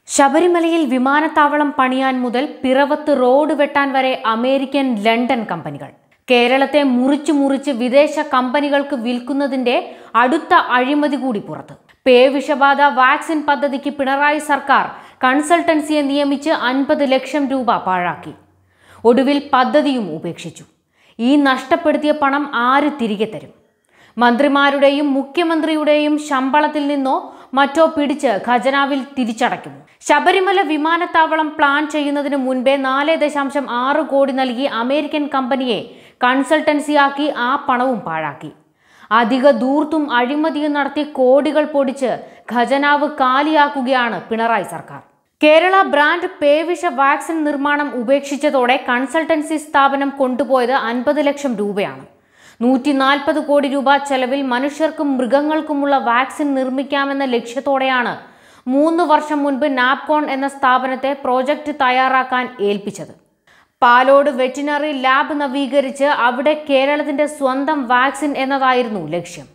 ശബരിമലയിൽ വിമാനത്താവളം പണിയാൻ മുതൽ പിറവത്ത് റോഡ് വെട്ടാൻ വരെ അമേരിക്കൻ ലണ്ടൻ കമ്പനികൾ കേരളത്തെ മുറിച്ചു മുറിച്ച് വിദേശ കമ്പനികൾക്ക് വിൽക്കുന്നതിന്റെ അടുത്ത അഴിമതി കൂടി പുറത്ത് പേ വിഷബാധ വാക്സിൻ പദ്ധതിക്ക് പിണറായി സർക്കാർ കൺസൾട്ടൻസിയെ നിയമിച്ച് അൻപത് ലക്ഷം രൂപ പാഴാക്കി ഒടുവിൽ പദ്ധതിയും ഉപേക്ഷിച്ചു ഈ നഷ്ടപ്പെടുത്തിയ പണം ആര് തിരികെ തരും മന്ത്രിമാരുടെയും മുഖ്യമന്ത്രിയുടെയും ശമ്പളത്തിൽ നിന്നോ മറ്റോ പിടിച്ച് ഖജനാവിൽ തിരിച്ചടയ്ക്കുന്നു ശബരിമല വിമാനത്താവളം പ്ലാൻ ചെയ്യുന്നതിന് മുൻപേ നാല് ദശാംശം ആറ് കോടി നൽകി അമേരിക്കൻ കമ്പനിയെ കൺസൾട്ടൻസിയാക്കി ആ പണവും പാഴാക്കി അധിക ദൂർത്തും അഴിമതിയും നടത്തി കോടികൾ പൊടിച്ച് ഖജനാവ് കാലിയാക്കുകയാണ് പിണറായി സർക്കാർ കേരള ബ്രാൻഡ് പേവിഷ വാക്സിൻ നിർമ്മാണം ഉപേക്ഷിച്ചതോടെ കൺസൾട്ടൻസി സ്ഥാപനം കൊണ്ടുപോയത് അൻപത് ലക്ഷം രൂപയാണ് നൂറ്റി നാൽപ്പത് കോടി രൂപ ചെലവിൽ മനുഷ്യർക്കും മൃഗങ്ങൾക്കുമുള്ള വാക്സിൻ നിർമ്മിക്കാമെന്ന ലക്ഷ്യത്തോടെയാണ് മൂന്ന് വർഷം മുൻപ് നാപ്കോൺ എന്ന സ്ഥാപനത്തെ പ്രോജക്റ്റ് തയ്യാറാക്കാൻ ഏൽപ്പിച്ചത് പാലോട് വെറ്റിനറി ലാബ് നവീകരിച്ച് അവിടെ കേരളത്തിന്റെ സ്വന്തം വാക്സിൻ എന്നതായിരുന്നു ലക്ഷ്യം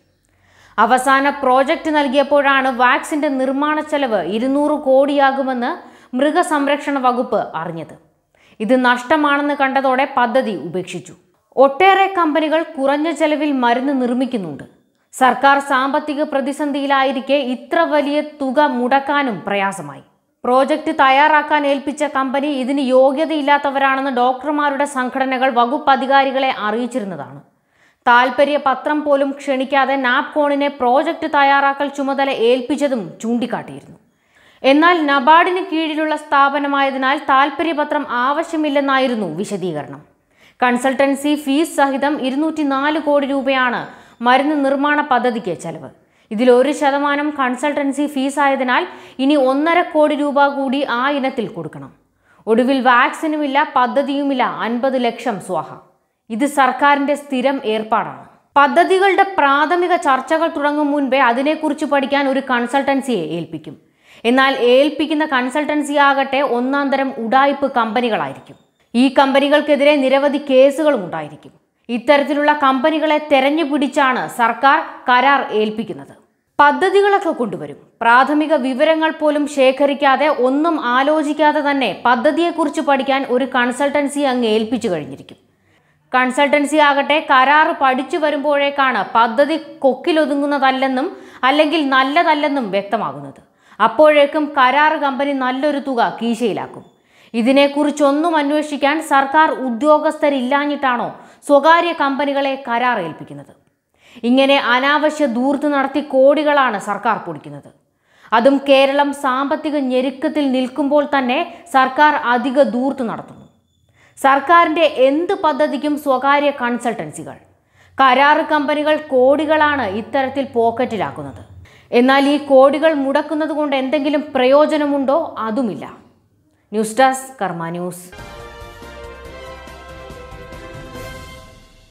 അവസാന പ്രോജക്റ്റ് നൽകിയപ്പോഴാണ് വാക്സിന്റെ നിർമ്മാണ ചെലവ് ഇരുന്നൂറ് കോടിയാകുമെന്ന് മൃഗസംരക്ഷണ വകുപ്പ് അറിഞ്ഞത് ഇത് നഷ്ടമാണെന്ന് കണ്ടതോടെ പദ്ധതി ഉപേക്ഷിച്ചു ഒട്ടേറെ കമ്പനികൾ കുറഞ്ഞ ചെലവിൽ മരുന്ന് നിർമ്മിക്കുന്നുണ്ട് സർക്കാർ സാമ്പത്തിക പ്രതിസന്ധിയിലായിരിക്കെ ഇത്ര വലിയ തുക മുടക്കാനും പ്രയാസമായി പ്രോജക്റ്റ് തയ്യാറാക്കാൻ ഏൽപ്പിച്ച കമ്പനി ഇതിന് യോഗ്യതയില്ലാത്തവരാണെന്ന് ഡോക്ടർമാരുടെ സംഘടനകൾ വകുപ്പ് അധികാരികളെ അറിയിച്ചിരുന്നതാണ് താൽപര്യ പത്രം പോലും ക്ഷണിക്കാതെ നാപ്കോണിനെ പ്രോജക്റ്റ് തയ്യാറാക്കൽ ചുമതല ഏൽപ്പിച്ചതും ചൂണ്ടിക്കാട്ടിയിരുന്നു എന്നാൽ നബാർഡിന് കീഴിലുള്ള സ്ഥാപനമായതിനാൽ താൽപര്യപത്രം ആവശ്യമില്ലെന്നായിരുന്നു വിശദീകരണം കൺസൾട്ടൻസി ഫീസ് സഹിതം ഇരുന്നൂറ്റി നാല് കോടി രൂപയാണ് മരുന്ന് നിർമ്മാണ പദ്ധതിക്ക് ചെലവ് ഇതിൽ ഒരു ശതമാനം കൺസൾട്ടൻസി ഫീസ് ആയതിനാൽ ഇനി ഒന്നര കോടി രൂപ കൂടി ആ ഇനത്തിൽ കൊടുക്കണം ഒടുവിൽ വാക്സിനുമില്ല പദ്ധതിയുമില്ല അൻപത് ലക്ഷം സ്വാഹ ഇത് സർക്കാരിന്റെ സ്ഥിരം ഏർപ്പാടാണ് പദ്ധതികളുടെ പ്രാഥമിക ചർച്ചകൾ തുടങ്ങും മുൻപേ അതിനെക്കുറിച്ച് പഠിക്കാൻ ഒരു കൺസൾട്ടൻസിയെ ഏൽപ്പിക്കും എന്നാൽ ഏൽപ്പിക്കുന്ന കൺസൾട്ടൻസി ആകട്ടെ ഒന്നാം തരം ഉടായ്പ് കമ്പനികളായിരിക്കും ഈ കമ്പനികൾക്കെതിരെ നിരവധി കേസുകളും ഉണ്ടായിരിക്കും ഇത്തരത്തിലുള്ള കമ്പനികളെ തെരഞ്ഞു പിടിച്ചാണ് സർക്കാർ കരാർ ഏൽപ്പിക്കുന്നത് പദ്ധതികളൊക്കെ കൊണ്ടുവരും പ്രാഥമിക വിവരങ്ങൾ പോലും ശേഖരിക്കാതെ ഒന്നും ആലോചിക്കാതെ തന്നെ പദ്ധതിയെക്കുറിച്ച് പഠിക്കാൻ ഒരു കൺസൾട്ടൻസി അങ്ങ് ഏൽപ്പിച്ചു കഴിഞ്ഞിരിക്കും കൺസൾട്ടൻസി ആകട്ടെ കരാർ പഠിച്ചു വരുമ്പോഴേക്കാണ് പദ്ധതി കൊക്കിലൊതുങ്ങുന്നതല്ലെന്നും അല്ലെങ്കിൽ നല്ലതല്ലെന്നും വ്യക്തമാകുന്നത് അപ്പോഴേക്കും കരാർ കമ്പനി നല്ലൊരു തുക കീശയിലാക്കും ഇതിനെക്കുറിച്ചൊന്നും അന്വേഷിക്കാൻ സർക്കാർ ഉദ്യോഗസ്ഥരില്ലാഞ്ഞിട്ടാണോ സ്വകാര്യ കമ്പനികളെ കരാർ ഏൽപ്പിക്കുന്നത് ഇങ്ങനെ അനാവശ്യ ദൂർത്ത് നടത്തി കോടികളാണ് സർക്കാർ പൊടിക്കുന്നത് അതും കേരളം സാമ്പത്തിക ഞെരുക്കത്തിൽ നിൽക്കുമ്പോൾ തന്നെ സർക്കാർ അധിക ദൂർത്ത് നടത്തുന്നു സർക്കാരിൻ്റെ എന്ത് പദ്ധതിക്കും സ്വകാര്യ കൺസൾട്ടൻസികൾ കരാറ് കമ്പനികൾ കോടികളാണ് ഇത്തരത്തിൽ പോക്കറ്റിലാക്കുന്നത് എന്നാൽ ഈ കോടികൾ മുടക്കുന്നത് കൊണ്ട് എന്തെങ്കിലും പ്രയോജനമുണ്ടോ അതുമില്ല ന്യൂസ് ഡെസ്ക് കർമ്മ ന്യൂസ്